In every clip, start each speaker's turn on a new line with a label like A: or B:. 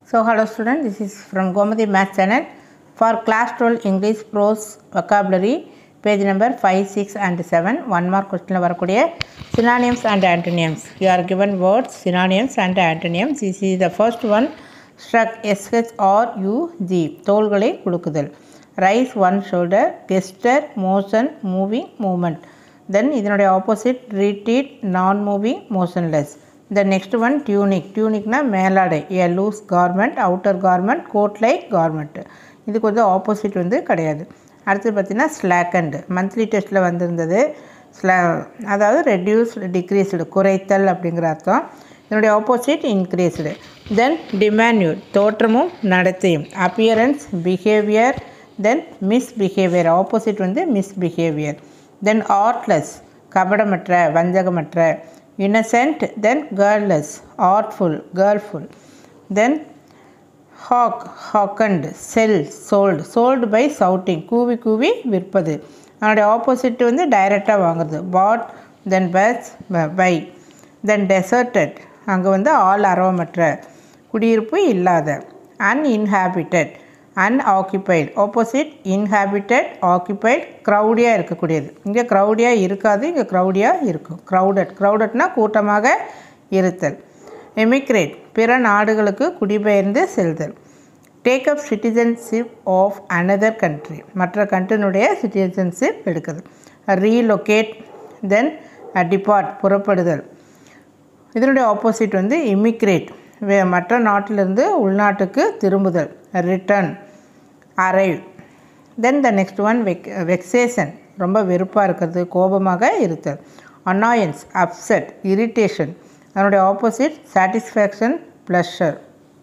A: So hello student, this is from Gomati Math channel for class 12 English prose vocabulary page number 5, 6 and 7 one more question வரக்கூடிய synonyms and antonyms you are given words synonyms and antonyms this is the first one struck sh or u g தோள்களை குலுக்குதல் raise one shoulder gesture motion moving moment then இதனுடைய opposite retreat non moving motionless the next one tunic டியூனிக்னா மேலாடை a loose garment outer garment coat like garment இதுக்கு வந்து opposite வந்து கிடையாது அடுத்து பார்த்தீங்கன்னா ஸ்லாக்கண்ட் மந்த்லி டெஸ்ட்டில் வந்திருந்தது ஸ்லா அதாவது ரெடியூஸ்டு டிக்ரீஸ்டு குறைத்தல் அப்படிங்கிற அர்த்தம் இதனுடைய ஆப்போசிட் இன்க்ரீஸ்டு தென் டிமான்யூட் தோற்றமும் நடத்தையும் appearance behaviour then misbehaviour opposite வந்து மிஸ்பிஹேவியர் தென் ஆர்ட்லெஸ் கபடமற்ற வஞ்சகமற்ற innocent then careless artful careful then hawk hawk and sell sold sold by shouting கூவி கூவி விற்பது அதனுடைய ஆப்போசிட் வந்து டைரெக்டாக வாங்குறது bought then bus buy then deserted அங்கே வந்து ஆள் அரவமற்ற குடியிருப்பு இல்லாத uninhabited unoccupied opposite inhabited occupied க்ரௌடியாக இருக்கக்கூடியது இங்கே க்ரௌடியாக இருக்காது இங்கே க்ரௌடியாக இருக்கும் க்ரௌடட் க்ரௌடட்னா கூட்டமாக இருத்தல் எமிக்ரேட் பிற நாடுகளுக்கு குடிபெயர்ந்து செல்தல் take up citizenship of another country மற்ற கண்ட்ரினுடைய சிட்டிசன்ஷிப் எடுக்குது ரீலொகேட் தென் டிபார்ட் புறப்படுதல் இதனுடைய ஆப்போசிட் வந்து இமிக்ரேட் வே மற்ற நாட்டிலிருந்து உள்நாட்டுக்கு திரும்புதல் return arrive then the next one vex vexation ரொம்ப வெறுப்பாக இருக்கிறது கோபமாக இருத்தல் அன்னாயன்ஸ் அப்செட் இரிட்டேஷன் அதனுடைய ஆப்போசிட் சாட்டிஸ்ஃபேக்ஷன் ப்ளஷர்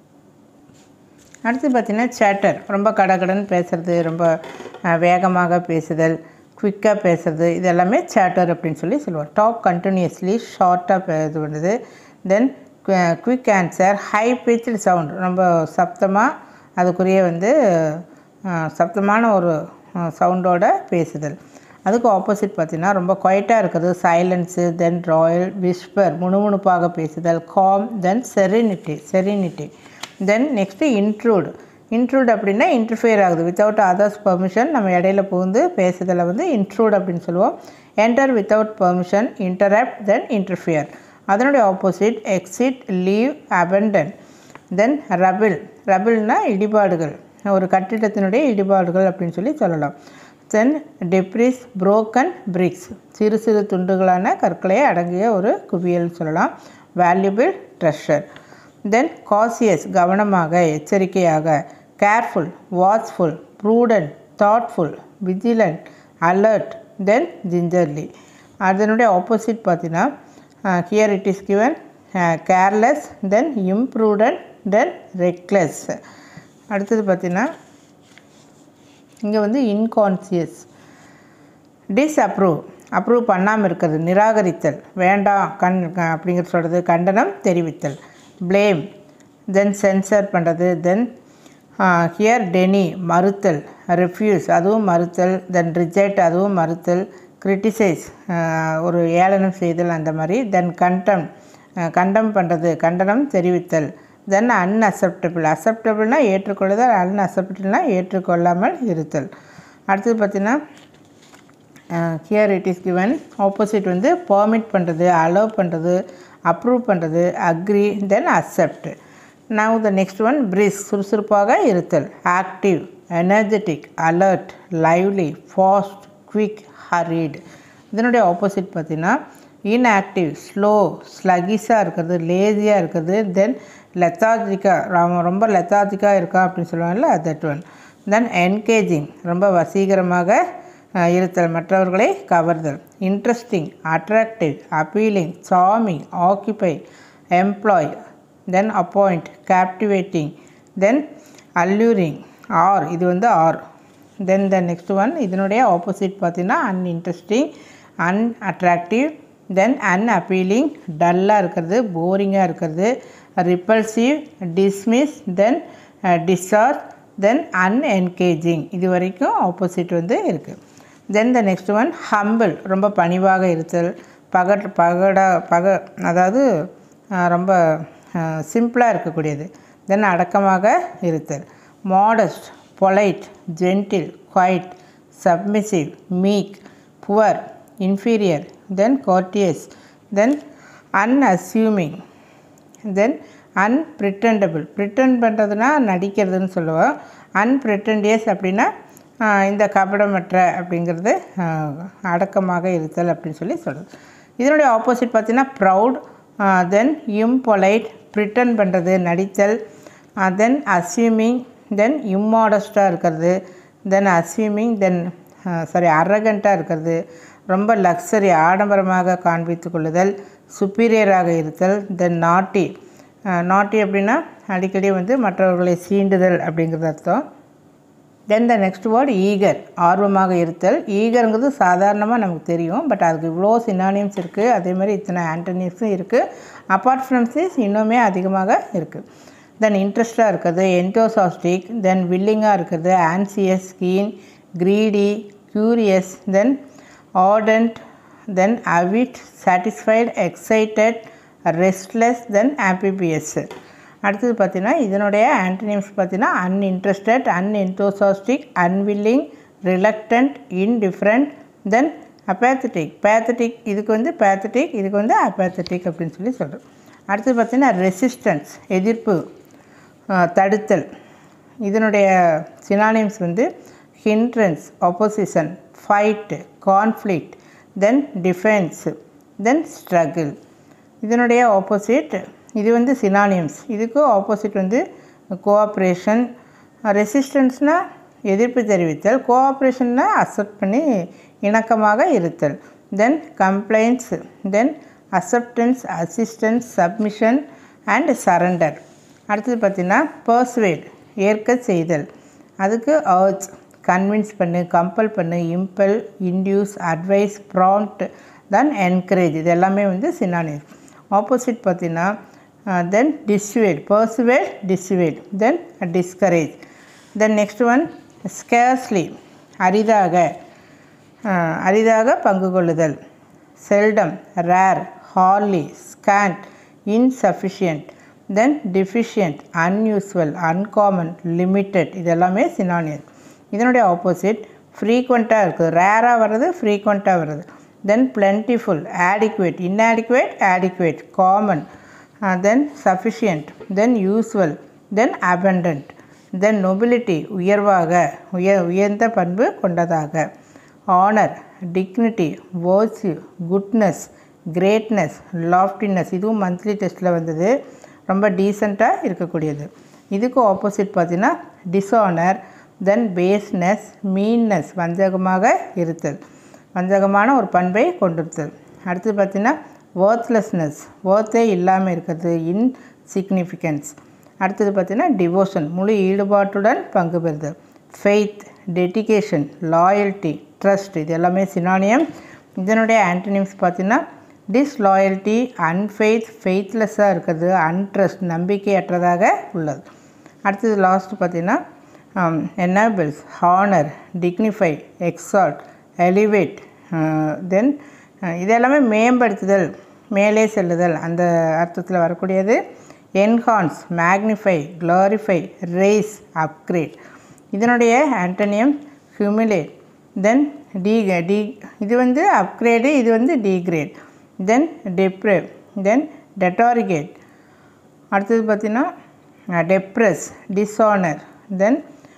A: அடுத்து பார்த்திங்கன்னா சேட்டர் ரொம்ப கடகடன்னு பேசுகிறது ரொம்ப வேகமாக பேசுதல் குவிக்காக பேசுறது இது எல்லாமே சேட்டர் அப்படின்னு சொல்லி சொல்லுவோம் டாக் கண்டினியூஸ்லி ஷார்ட்டாக இது பண்ணுது then quick answer high pitch sound ரொம்ப சப்தமாக அதுக்குரிய வந்து சப்தமான ஒரு சவுண்டோட பேசுதல் அதுக்கு ஆப்போசிட் பார்த்திங்கன்னா ரொம்ப குவைட்டாக இருக்கிறது சைலன்ஸு தென் ராயல் விஸ்பர் முணுமுணுப்பாக பேசுதல் calm then serenity serenity then next intrude intrude அப்படின்னா இன்டர்ஃபியர் ஆகுது வித்தவுட் அதர்ஸ் பர்மிஷன் நம்ம இடையில புகுந்து பேசுதலை வந்து இன்ட்ரூட் அப்படின்னு சொல்லுவோம் enter without permission interrupt then interfere அதனுடைய opposite exit leave abandon then rubble ரபிள்னா இடிபாடுகள் ஒரு கட்டிடத்தினுடைய இடிபாடுகள் அப்படின்னு சொல்லி சொல்லலாம் தென் டெப்ரிஸ் புரோக்கன் பிரிக்ஸ் சிறு சிறு துண்டுகளான கற்களை அடங்கிய ஒரு குவியல்னு சொல்லலாம் வேல்யூபிள் ட்ரெஷர் தென் காசியஸ் கவனமாக எச்சரிக்கையாக careful watchful prudent thoughtful vigilant alert then gingerly அதனுடைய ஆப்போசிட் பார்த்தீங்கன்னா here it is given careless then imprudent then reckless அடுத்தது பார்த்தீங்கன்னா இங்கே வந்து இன்கான்சியஸ் டிஸ்அப்ரூவ் அப்ரூவ் பண்ணாமல் இருக்கிறது நிராகரித்தல் வேண்டாம் கண் அப்படிங்கிற சொல்கிறது கண்டனம் தெரிவித்தல் ப்ளேம் தென் சென்சர் பண்ணுறது தென் ஹியர் டெனி மறுத்தல் ரெஃப்யூஸ் அதுவும் மறுத்தல் தென் ரிஜெக்ட் அதுவும் மறுத்தல் கிரிட்டிசைஸ் ஒரு ஏளனம் செய்தல் அந்த மாதிரி தென் கண்டம் கண்டம் பண்ணுறது கண்டனம் தெரிவித்தல் தென் அன்அக்செப்டபிள் அக்செப்டபிள்னால் ஏற்றுக்கொள்ளுதல் அன்அக்செப்டபிள்னால் ஏற்றுக்கொள்ளாமல் இருத்தல் அடுத்தது பார்த்திங்கன்னா here it is given opposite வந்து பர்மிட் பண்ணுறது அலோவ் பண்ணுறது அப்ரூவ் பண்ணுறது agree then accept now the next one brisk சுறுசுறுப்பாக இருத்தல் active energetic alert lively fast quick hurried இதனுடைய ஆப்போசிட் பார்த்திங்கன்னா இன்ஆக்டிவ் ஸ்லோ ஸ்லகிஸாக இருக்கிறது லேசியாக இருக்கிறது தென் லெத்தாஜிக்காக ரொம்ப லெத்தாஜிக்காக இருக்கா அப்படின்னு சொல்லுவாங்கல்ல தட் ஒன் தென் என்கேஜிங் ரொம்ப வசீகரமாக இருத்தல் மற்றவர்களை கவர்தல் interesting attractive appealing charming occupy employ then appoint captivating then alluring or இது வந்து or then the next one இதனுடைய ஆப்போசிட் பார்த்தீங்கன்னா அன்இன்ட்ரெஸ்டிங் அன்அட்ராக்டிவ் தென் அன்அப்பீலிங் டல்லாக இருக்கிறது போரிங்காக இருக்கிறது repulsive dismiss then discharge then unengaging இது வரைக்கும் ஆப்போசிட் வந்து இருக்குது then the next one humble ரொம்ப பணிவாக இருத்தல் பகட் பகடா பக அதாவது ரொம்ப சிம்பிளாக இருக்கக்கூடியது தென் அடக்கமாக இருத்தல் modest polite gentle quiet submissive meek poor inferior then courteous then unassuming then unpretentious pretend பண்ணுறதுனா நடிக்கிறதுன்னு சொல்லுவோம் அன்பிரிட்டண்டியஸ் அப்படின்னா ஆஹ், இந்த கபடமற்ற அப்படிங்கிறது ஆஹ், அடக்கமாக இருத்தல் அப்படின்னு சொல்லி சொல்கிறது இதனுடைய ஆப்போசிட் பார்த்தீங்கன்னா ப்ரவுட் தென் இம்பொலைட் ப்ரிட்டன் பண்ணுறது நடித்தல் தென் அஸ்யூமிங் தென் இம்மாடஸ்ட்டாக இருக்கிறது தென் அஸ்யூமிங் தென் சாரி அரகண்ட்டாக இருக்கிறது ரொம்ப லக்ஸரி ஆடம்பரமாக காண்பித்து கொள்ளுதல் சுப்பீரியராக இருத்தல் தென் நாட்டி நாட்டி அப்படின்னா அடிக்கடி வந்து மற்றவர்களை சீண்டுதல் அப்படிங்கிறது அர்த்தம் then the next word eager ஆர்வமாக இருத்தல் ஈகருங்கிறது சாதாரணமாக நமக்கு தெரியும் பட் அதுக்கு இவ்வளோ சினானியம்ஸ் இருக்குது அதே மாதிரி இத்தனை ஆண்டனியம்ஸும் இருக்குது அப்பார்ட் ஃப்ரம் திஸ் இன்னுமே அதிகமாக இருக்குது தென் இன்ட்ரெஸ்டாக இருக்கிறது என்டோசாஸ்டிக் தென் வில்லிங்காக இருக்கிறது anxious keen greedy curious then ardent then avid satisfied excited restless then ambitious அடுத்தது பார்த்தீங்கன்னா இதனுடைய ஆன்டனிம்ஸ் பார்த்தீங்கன்னா uninterested unenthusiastic unwilling reluctant indifferent then apathetic pathetic இதுக்கு வந்து பேத்தட்டிக் இதுக்கு வந்து அபேத்தட்டிக் அப்படின்னு சொல்லி சொல்கிறோம் அடுத்தது பார்த்தீங்கன்னா ரெசிஸ்டன்ஸ் எதிர்ப்பு ஆஹ், தடுத்தல் இதனுடைய சினானிம்ஸ் வந்து hindrance opposition fight conflict then defence then struggle இதனுடைய ஆப்போசிட் இது வந்து சினானியம்ஸ் இதுக்கு ஆப்போசிட் வந்து கோஆப்ரேஷன் ரெசிஸ்டன்ஸ்னால் எதிர்ப்பு தெரிவித்தல் கோஆப்ரேஷன்னா அக்செப்ட் பண்ணி இணக்கமாக இருத்தல் then compliance then acceptance assistance submission and surrender அடுத்தது பார்த்திங்கன்னா பர்சுவேட் ஏற்க செய்தல் அதுக்கு அர்ஜ் கன்வின்ஸ் பண்ணு கம்பல் பண்ணு impel induce advise prompt then encourage இது எல்லாமே வந்து சினானியம் ஆப்போசிட் பார்த்தீங்கன்னா then dissuade persuade dissuade then discourage then next one scarcely அரிதாக அஹ், அரிதாக பங்கு கொள்ளுதல் செல்டம் ரேர் ஹார்லி scant insufficient then deficient unusual uncommon limited இதெல்லாமே சினானியல் இதனுடைய ஆப்போசிட் ஃப்ரீக்வெண்ட்டாக இருக்குது ரேராக வர்றது ஃப்ரீக்வெண்ட்டாக வருது then plentiful adequate inadequate adequate common then sufficient then usual then abundant then nobility உயர்வாக உயர் உயர்ந்த பண்பு கொண்டதாக honour dignity virtue goodness greatness loftiness இதுவும் மந்த்லி டெஸ்ட்டில் வந்தது ரொம்ப டீசெண்டாக இருக்கக்கூடியது இதுக்கு ஆப்போசிட் பார்த்தீங்கன்னா டிஸானர் தென் பேஸ்னஸ் மீன்னஸ் வஞ்சகமாக இருத்தல் வஞ்சகமான ஒரு பண்பை கொண்டிருத்தல் அடுத்து பார்த்தீங்கன்னா ஒர்த்லெஸ்னஸ் ஒர்த்தே இல்லாமல் இருக்கிறது இன்சிக்னிஃபிகன்ஸ் அடுத்தது பார்த்தீங்கன்னா டிவோஷன் முழு ஈடுபாட்டுடன் பங்கு பெறுதல் ஃபெய்த் டெடிகேஷன் லாயல்ட்டி ட்ரஸ்ட் இது எல்லாமே சினானியம் இதனுடைய ஆன்டனிம்ஸ் பார்த்தீங்கன்னா டிஸ்லாயல்ட்டி அன்ஃபெய்த் ஃபெய்த்லெஸ்ஸாக இருக்கிறது அன்ட்ரஸ்ட் நம்பிக்கையற்றதாக உள்ளது அடுத்தது லாஸ்ட் பார்த்தீங்கன்னா ennobles honour dignify exalt elevate then இது எல்லாமே மேம்படுத்துதல் மேலே செல்லுதல் அந்த அர்த்தத்தில் வரக்கூடியது enhance magnify clarify raise upgrade இதனுடைய antonym humiliate then D D இது வந்து அப்கிரேடு இது வந்து டிகிரேட் தென் டெப்ரேவ் தென் டெட்டாரிகேட் அடுத்தது பார்த்தீங்கன்னா டெப்ரஸ் டிஸானர் தென்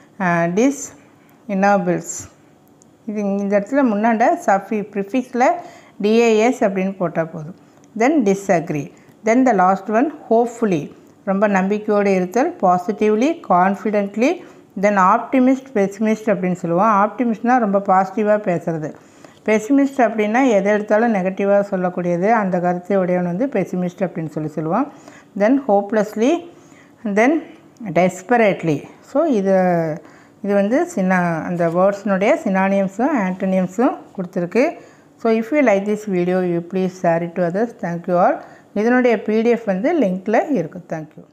A: டிஸ் இனாபிள்ஸ் இது இந்த இடத்துல முன்னாண்ட சஃபி ப்ரிஃபிக்ஸில் டிஏஎஸ் அப்படின்னு போட்டால் போதும் then disagree then the last one hopefully ரொம்ப நம்பிக்கையோடு இருத்தல் positively confidently then optimist pessimist அப்படின்னு சொல்லுவோம் ஆப்டிமிஸ்ட்னால் ரொம்ப பாசிட்டிவாக பேசுகிறது பெசிமிஸ்ட் அப்படின்னா எதை எடுத்தாலும் நெகட்டிவாக சொல்லக்கூடியது அந்த கருத்தை உடையவன் வந்து பெசிமிஸ்ட் அப்படின்னு சொல்லி சொல்லுவோம் then hopelessly then desperately so இது இது வந்து சின்னா அந்த வேர்ட்ஸ்னுடைய சினானியம்ஸும் ஆண்டனியம்ஸும் கொடுத்துருக்கு so if you like this video you please share it to others thank you all இதனுடைய பிடிஎஃப் வந்து லிங்க்கில் இருக்குது தேங்க்யூ